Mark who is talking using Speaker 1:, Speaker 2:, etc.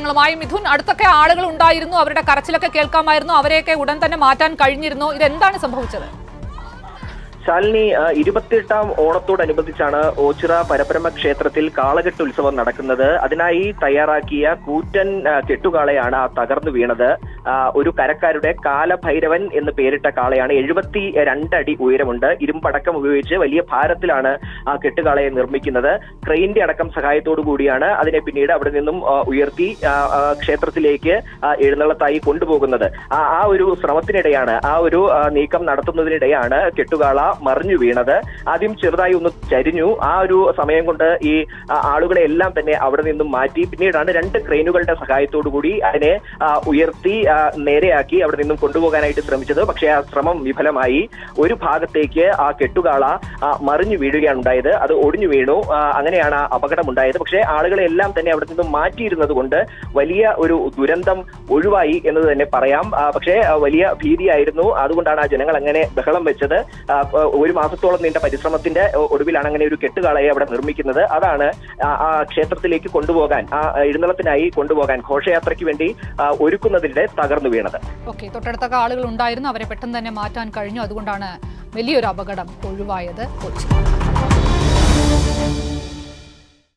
Speaker 1: വിശദാംശങ്ങളുമായി മിഥുൻ അടുത്തൊക്കെ ആളുകൾ ഉണ്ടായിരുന്നു അവരുടെ കരച്ചിലൊക്കെ കേൾക്കാമായിരുന്നു അവരെയൊക്കെ ഉടൻ തന്നെ മാറ്റാൻ കഴിഞ്ഞിരുന്നു ഇതെന്താണ് സംഭവിച്ചത്
Speaker 2: ശാലിനി ആ, ഇരുപത്തിയെട്ടാം ഓണത്തോടനുബന്ധിച്ചാണ് ഓച്ചിറ പരബ്രഹ്മ ക്ഷേത്രത്തിൽ കാളകെട്ട് ഉത്സവം നടക്കുന്നത് അതിനായി തയ്യാറാക്കിയ കൂറ്റൻ ആ, കെട്ടുകാളയാണ് ആ തകർന്നു വീണത് ആ, ഒരു കരക്കാരുടെ കാലഭൈരവൻ എന്ന് പേരിട്ട കാളയാണ് എഴുപത്തി രണ്ടടി ഉയരമുണ്ട് ഇരുമ്പടക്കം ഉപയോഗിച്ച് വലിയ ഭാരത്തിലാണ് ആ കെട്ടുകാളയെ നിർമ്മിക്കുന്നത് ക്രെയിന്റെ അടക്കം സഹായത്തോടു കൂടിയാണ് അതിനെ പിന്നീട് അവിടെ നിന്നും ആ, ഉയർത്തി ആ, ആ, ക്ഷേത്രത്തിലേക്ക് ആ, എഴുന്നള്ളത്തായി കൊണ്ടുപോകുന്നത് ആ ആ ഒരു ശ്രമത്തിനിടെയാണ് ആ ഒരു ആ, നീക്കം നടത്തുന്നതിനിടെയാണ് കെട്ടുകാള മറിഞ്ഞു വീണത് ആദ്യം ചെറുതായി ഒന്ന് ചരിഞ്ഞു ആ ഒരു സമയം കൊണ്ട് ഈ ആ, ആളുകളെ എല്ലാം തന്നെ അവിടെ നിന്നും മാറ്റി പിന്നീടാണ് രണ്ട് ക്രെയിനുകളുടെ സഹായത്തോടു കൂടി അതിനെ ആ, ഉയർത്തി ആ, നേരെയാക്കി അവിടെ നിന്നും കൊണ്ടുപോകാനായിട്ട് ശ്രമിച്ചത് പക്ഷേ ആ ശ്രമം വിഫലമായി ഒരു ഭാഗത്തേക്ക് ആ കെട്ടുകാള ആ, മറിഞ്ഞു വീഴുകയാണ് ഉണ്ടായത് അത് ഒടിഞ്ഞു വീണു ആ, അങ്ങനെയാണ് ആ അപകടം ഉണ്ടായത് പക്ഷേ ആളുകളെ എല്ലാം തന്നെ അവിടെ നിന്നും മാറ്റിയിരുന്നത് കൊണ്ട് വലിയ ഒരു ദുരന്തം ഒഴിവായി എന്ന് തന്നെ പറയാം ആ, പക്ഷേ ആ, വലിയ ഭീതിയായിരുന്നു അതുകൊണ്ടാണ് ആ ജനങ്ങൾ അങ്ങനെ ബഹളം വെച്ചത് ആ, ആ, ഒരു മാസത്തോളം നീണ്ട പരിശ്രമത്തിന്റെ ഒ- ഒടുവിലാണ് അങ്ങനെ ഒരു കെട്ടുകാളയെ അവിടെ നിർമ്മിക്കുന്നത് അതാണ് ആ ആ ക്ഷേത്രത്തിലേക്ക് കൊണ്ടുപോകാൻ ആ എഴുന്നള്ളത്തിനായി കൊണ്ടുപോകാൻ ഘോഷയാത്രയ്ക്ക് വേണ്ടി ആ, ഒരുക്കുന്നതിനിടെ തകർന്നു വീണത്
Speaker 1: ഓക്കെ തൊട്ടടുത്തൊക്കെ ആളുകൾ ഉണ്ടായിരുന്നു അവരെ പെട്ടെന്ന് തന്നെ മാറ്റാൻ കഴിഞ്ഞു അതുകൊണ്ടാണ് വലിയൊരു അപകടം ഒഴിവായത് കൊച്ചി